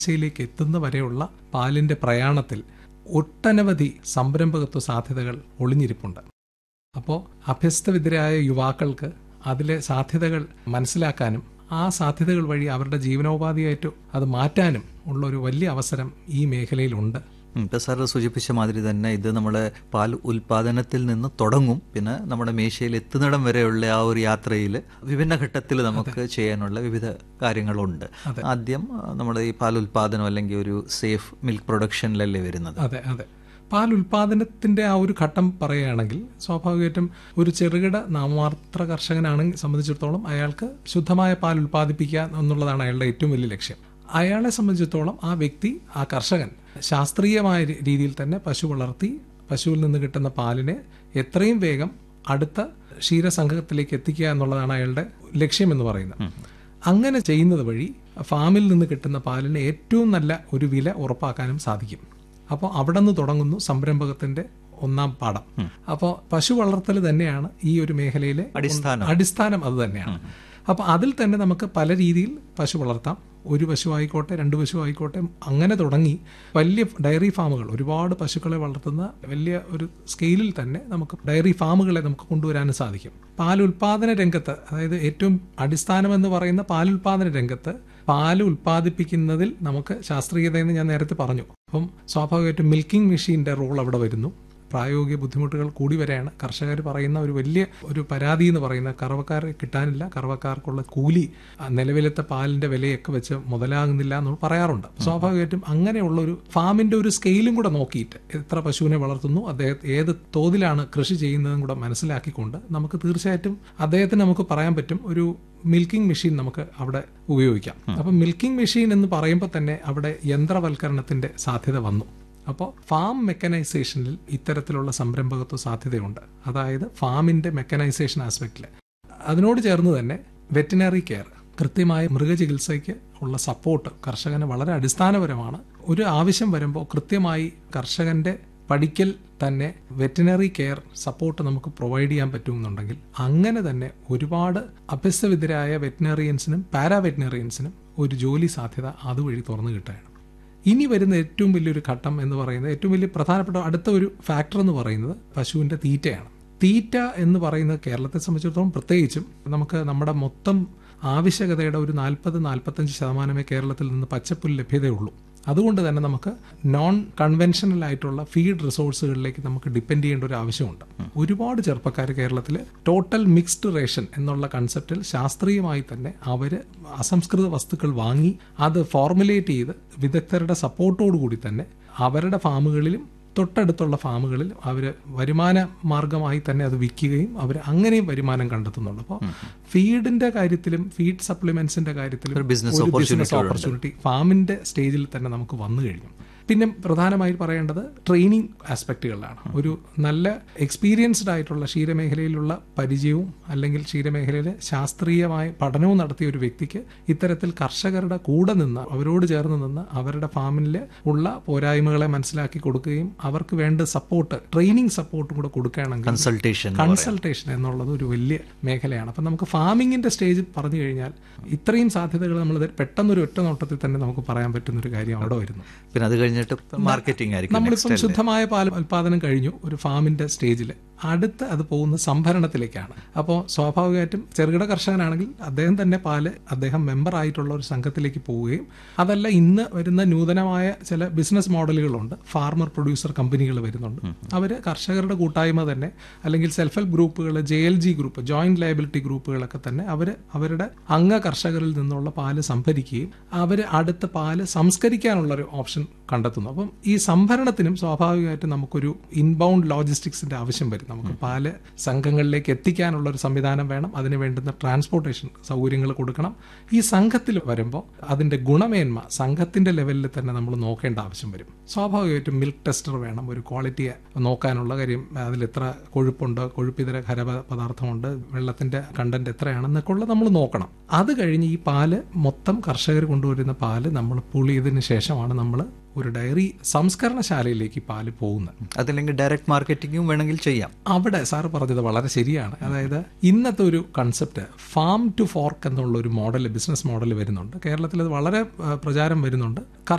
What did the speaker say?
യിലേക്ക് എത്തുന്ന വരെയുള്ള പാലിന്റെ പ്രയാണത്തിൽ ഒട്ടനവധി സംരംഭകത്വ സാധ്യതകൾ ഒളിഞ്ഞിരിപ്പുണ്ട് അപ്പോൾ അഭ്യസ്തവിദ്യരായ യുവാക്കൾക്ക് അതിലെ സാധ്യതകൾ മനസ്സിലാക്കാനും ആ സാധ്യതകൾ വഴി അവരുടെ ജീവനോപാധിയായിട്ട് അത് മാറ്റാനും ഉള്ള ഒരു വലിയ അവസരം ഈ മേഖലയിലുണ്ട് ഉം, ഇപ്പൊ സാറ് സൂചിപ്പിച്ച മാതിരി തന്നെ ഇത് നമ്മുടെ പാൽ ഉൽപാദനത്തിൽ നിന്ന് തുടങ്ങും പിന്നെ നമ്മുടെ മേശയിൽ എത്തുന്നിടം വരെയുള്ള ആ ഒരു യാത്രയിൽ വിഭിന്ന ഘട്ടത്തിൽ നമുക്ക് ചെയ്യാനുള്ള വിവിധ കാര്യങ്ങളുണ്ട് ആദ്യം ആ, നമ്മുടെ ഈ പാൽ ഉൽപാദനം അല്ലെങ്കിൽ ഒരു സേഫ് മിൽക്ക് പ്രൊഡക്ഷനിലല്ലേ വരുന്നത് അതെ അതെ പാൽ ഉൽപാദനത്തിന്റെ ആ ഒരു ഘട്ടം പറയുകയാണെങ്കിൽ സ്വാഭാവികമായിട്ടും ഒരു ചെറുകിട നാമമാത്ര കർഷകനാണെങ്കിൽ സംബന്ധിച്ചിടത്തോളം അയാൾക്ക് ശുദ്ധമായ പാൽ ഉൽപ്പാദിപ്പിക്കുക എന്നുള്ളതാണ് അയാളുടെ ഏറ്റവും വലിയ ലക്ഷ്യം അയാളെ സംബന്ധിച്ചിടത്തോളം ആ വ്യക്തി ആ കർഷകൻ ശാസ്ത്രീയമായ രീ- രീതിയിൽ തന്നെ പശു വളർത്തി പശുവിൽ നിന്ന് കിട്ടുന്ന പാലിനെ എത്രയും വേഗം അടുത്ത ക്ഷീരസംഘത്തിലേക്ക് എത്തിക്കുക എന്നുള്ളതാണ് അയാളുടെ ലക്ഷ്യമെന്ന് പറയുന്നത് അങ്ങനെ ചെയ്യുന്നത് വഴി ഫാമിൽ നിന്ന് കിട്ടുന്ന പാലിന് ഏറ്റവും നല്ല ഒരു വില ഉറപ്പാക്കാനും സാധിക്കും അപ്പോൾ അവിടെ നിന്ന് തുടങ്ങുന്നു സംരംഭകത്തിന്റെ ഒന്നാം പാഠം അപ്പോൾ പശു വളർത്തൽ തന്നെയാണ് ഈ ഒരു മേഖലയിലെ അടിസ്ഥാനം. അടിസ്ഥാനം അത് തന്നെയാണ് അപ്പോൾ അതിൽ തന്നെ നമുക്ക് പല രീതിയിൽ പശു വളർത്താം ഒരു പശു ആയിക്കോട്ടെ രണ്ട് പശു ആയിക്കോട്ടെ അങ്ങനെ തുടങ്ങി വലിയ ഡയറി ഫാമുകൾ ഒരുപാട് പശുക്കളെ വളർത്തുന്ന വലിയ ഒരു സ്കെയിലിൽ തന്നെ നമുക്ക് ഡയറി ഫാമുകളെ നമുക്ക് കൊണ്ടുവരാനും സാധിക്കും പാൽ ഉൽപാദന രംഗത്ത് അതായത് ഏറ്റവും അടിസ്ഥാനമെന്ന് പറയുന്ന പാൽ ഉൽപാദന രംഗത്ത് പാല് ഉൽപ്പാദിപ്പിക്കുന്നതിൽ നമുക്ക് ശാസ്ത്രീയതയെന്ന് ഞാൻ നേരത്തെ പറഞ്ഞു അപ്പം സ്വാഭാവികമായിട്ടും മിൽക്കിംഗ് മെഷീന്റെ റോൾ അവിടെ വരുന്നു പ്രായോഗിക ബുദ്ധിമുട്ടുകൾ കൂടി വരെയാണ് കർഷകർ പറയുന്ന ഒരു വലിയ ഒരു പരാതി എന്ന് പറയുന്ന കറവക്കാരെ കിട്ടാനില്ല കറവക്കാർക്കുള്ള കൂലി ആ, നിലവിലത്തെ പാലിന്റെ വിലയൊക്കെ വെച്ച് മുതലാകുന്നില്ല എന്ന് പറയാറുണ്ട് സ്വാഭാവികമായിട്ടും അങ്ങനെയുള്ള ഒരു ഫാമിന്റെ ഒരു സ്കെയിലും കൂടെ നോക്കിയിട്ട് എത്ര പശുവിനെ വളർത്തുന്നു അദ്ദേഹം ഏത് തോതിലാണ് കൃഷി ചെയ്യുന്നതും കൂടെ മനസ്സിലാക്കിക്കൊണ്ട് നമുക്ക് തീർച്ചയായിട്ടും അദ്ദേഹത്തിന് നമുക്ക് പറയാൻ പറ്റും ഒരു മിൽക്കിംഗ് മെഷീൻ നമുക്ക് അവിടെ ഉപയോഗിക്കാം അപ്പം മിൽക്കിംഗ് മെഷീൻ എന്ന് പറയുമ്പോൾ തന്നെ അവിടെ യന്ത്രവൽക്കരണത്തിന്റെ സാധ്യത വന്നു അപ്പോൾ ഫാം മെക്കനൈസേഷനിൽ ഇത്തരത്തിലുള്ള സംരംഭകത്വ സാധ്യതയുണ്ട് അതായത് ഫാമിന്റെ മെക്കനൈസേഷൻ ആസ്പെക്റ്റിൽ അതിനോട് ചേർന്ന് തന്നെ വെറ്റിനറി കെയർ കൃത്യമായ മൃഗചികിത്സയ്ക്ക് ഉള്ള സപ്പോർട്ട് കർഷകന് വളരെ അടിസ്ഥാനപരമാണ് ഒരു ആവശ്യം വരുമ്പോൾ കൃത്യമായി കർഷകന്റെ പഠിക്കൽ തന്നെ വെറ്റിനറി കെയർ സപ്പോർട്ട് നമുക്ക് പ്രൊവൈഡ് ചെയ്യാൻ പറ്റുമെന്നുണ്ടെങ്കിൽ അങ്ങനെ തന്നെ ഒരുപാട് അഭ്യസ്തവിദ്യരായ വെറ്റിനറിയൻസിനും പാരാ വെറ്റിനറിയൻസിനും ഒരു ജോലി സാധ്യത അതുവഴി തുറന്നു കിട്ടുകയാണ് ഇനി വരുന്ന ഏറ്റവും വലിയൊരു ഘട്ടം എന്ന് പറയുന്നത് ഏറ്റവും വലിയ പ്രധാനപ്പെട്ട അടുത്ത ഒരു ഫാക്ടർ എന്ന് പറയുന്നത് പശുവിന്റെ തീറ്റയാണ് തീറ്റ എന്ന് പറയുന്നത് കേരളത്തെ സംബന്ധിച്ചിടത്തോളം പ്രത്യേകിച്ചും നമുക്ക് നമ്മുടെ മൊത്തം ആവശ്യകതയുടെ ഒരു നാൽപ്പത് നാൽപ്പത്തഞ്ച് ശതമാനമേ കേരളത്തിൽ നിന്ന് പച്ചപ്പുൽ ലഭ്യതയുള്ളൂ അതുകൊണ്ട് തന്നെ നമുക്ക് നോൺ കൺവെൻഷനൽ ആയിട്ടുള്ള ഫീഡ് റിസോഴ്സുകളിലേക്ക് നമുക്ക് ഡിപ്പെൻഡ് ചെയ്യേണ്ട ഒരു ആവശ്യമുണ്ട് ഒരുപാട് ചെറുപ്പക്കാർ കേരളത്തിൽ ടോട്ടൽ മിക്സ്ഡ് റേഷൻ എന്നുള്ള കൺസെപ്റ്റിൽ ശാസ്ത്രീയമായി തന്നെ അവർ അസംസ്കൃത വസ്തുക്കൾ വാങ്ങി അത് ഫോർമുലേറ്റ് ചെയ്ത് വിദഗ്ധരുടെ സപ്പോർട്ടോടുകൂടി തന്നെ അവരുടെ ഫാമുകളിലും തൊട്ടടുത്തുള്ള ഫാമുകളിൽ അവർ വരുമാന മാർഗമായി തന്നെ അത് വിൽക്കുകയും അവർ അങ്ങനെയും വരുമാനം കണ്ടെത്തുന്നുണ്ട് അപ്പോൾ ഫീഡിന്റെ കാര്യത്തിലും ഫീഡ് സപ്ലിമെന്റ്സിന്റെ കാര്യത്തിലും ഒരു business ഒരു opportunity ബിസിനസ് ഓപ്പർച്യൂണിറ്റി ഫാമിന്റെ സ്റ്റേജിൽ തന്നെ നമുക്ക് വന്നു കഴിഞ്ഞു പിന്നെ പ്രധാനമായി പറയേണ്ടത് ട്രെയിനിങ് ആസ്പെക്റ്റുകളിലാണ് ഒരു നല്ല എക്സ്പീരിയൻസ്ഡ് ആയിട്ടുള്ള ക്ഷീരമേഖലയിലുള്ള പരിചയവും അല്ലെങ്കിൽ ക്ഷീരമേഖലയിൽ ശാസ്ത്രീയമായ പഠനവും നടത്തിയ ഒരു വ്യക്തിക്ക് ഇത്തരത്തിൽ കർഷകരുടെ കൂടെ നിന്ന് അവരോട് ചേർന്ന് നിന്ന് അവരുടെ ഫാമിൽ ഉള്ള പോരായ്മകളെ മനസ്സിലാക്കി കൊടുക്കുകയും അവർക്ക് വേണ്ട സപ്പോർട്ട് ട്രെയിനിങ് സപ്പോർട്ടും കൂടെ കൊടുക്കുകയാണെങ്കിൽ കൺസൾട്ടേഷൻ കൺസൾട്ടേഷൻ എന്നുള്ളത് ഒരു വലിയ മേഖലയാണ് അപ്പം നമുക്ക് ഫാമിങ്ങിന്റെ സ്റ്റേജിൽ പറഞ്ഞു കഴിഞ്ഞാൽ ഇത്രയും സാധ്യതകൾ നമ്മൾ പെട്ടെന്നൊരു ഒറ്റ നോട്ടത്തിൽ തന്നെ നമുക്ക് പറയാൻ പറ്റുന്ന ഒരു കാര്യം അവിടെ വരുന്നു പിന്നെ അത് കഴിഞ്ഞിട്ട് മാർക്കറ്റിംഗ് ആയിരിക്കും നമ്മളിപ്പം ശുദ്ധമായ പാൽ ഉൽപാദനം കഴിഞ്ഞു ഒരു ഫാമിന്റെ സ്റ്റേജിൽ അടുത്ത് അത് പോകുന്ന സംഭരണത്തിലേക്കാണ് അപ്പോൾ സ്വാഭാവികമായിട്ടും ചെറുകിട കർഷകനാണെങ്കിൽ അദ്ദേഹം തന്നെ പാല് അദ്ദേഹം മെമ്പർ ആയിട്ടുള്ള ഒരു സംഘത്തിലേക്ക് പോവുകയും അതല്ല ഇന്ന് വരുന്ന നൂതനമായ ചില ബിസിനസ് മോഡലുകളുണ്ട് ഫാർമർ പ്രൊഡ്യൂസർ കമ്പനികൾ വരുന്നുണ്ട് അവർ കർഷകരുടെ കൂട്ടായ്മ തന്നെ അല്ലെങ്കിൽ സെൽഫ് ഹെൽപ്പ് ഗ്രൂപ്പുകൾ J L G group joint liability ഗ്രൂപ്പുകളൊക്കെ തന്നെ അവർ അവരുടെ അംഗ കർഷകരിൽ നിന്നുള്ള പാല് സംഭരിക്കുകയും അവർ അടുത്ത പാല് സംസ്കരിക്കാനുള്ള ഒരു ഓപ്ഷൻ കണ്ടെത്തുന്നു അപ്പം ഈ സംഭരണത്തിനും സ്വാഭാവികമായിട്ടും നമുക്കൊരു ഇൻബൗണ്ട് ലോജിസ്റ്റിക്സിന്റെ ആവശ്യം വരും നമുക്ക് പാല് സംഘങ്ങളിലേക്ക് എത്തിക്കാനുള്ള ഒരു സംവിധാനം വേണം അതിന് വേണ്ടുന്ന ട്രാൻസ്പോർട്ടേഷൻ സൗകര്യങ്ങൾ കൊടുക്കണം ഈ സംഘത്തിൽ വരുമ്പോൾ അതിന്റെ ഗുണമേന്മ സംഘത്തിന്റെ ലെവലിൽ തന്നെ നമ്മൾ നോക്കേണ്ട ആവശ്യം വരും സ്വാഭാവികമായിട്ടും മിൽക്ക് ടെസ്റ്റർ വേണം ഒരു ക്വാളിറ്റി നോക്കാനുള്ള കാര്യം അതിൽ എത്ര കൊഴുപ്പുണ്ട് കൊഴുപ്പിതര ഖര പദാർത്ഥമുണ്ട് വെള്ളത്തിന്റെ കണ്ടന്റ് എത്രയാണെന്നൊക്കെ ഉള്ളത് നമ്മൾ നോക്കണം അത് കഴിഞ്ഞ് ഈ പാല് മൊത്തം കർഷകർ കൊണ്ടുവരുന്ന പാല് നമ്മൾ പുളിയതിന് ശേഷമാണ് നമ്മൾ ഒരു ഡയറി സംസ്കരണശാലയിലേക്ക് ഈ പാല് പോകുന്നത് അതല്ലെങ്കിൽ ഡയറക്റ്റ് മാർക്കറ്റിംഗും വേണമെങ്കിൽ ചെയ്യാം അവിടെ സാറ് പറഞ്ഞത് വളരെ ശരിയാണ് അതായത് ഇന്നത്തെ ഒരു കൺസെപ്റ്റ് ഫാം ടു ഫോർക്ക് എന്നുള്ള ഒരു മോഡൽ ബിസിനസ് മോഡൽ വരുന്നുണ്ട് കേരളത്തിൽ അത് വളരെ ആ, പ്രചാരം വരുന്നുണ്ട്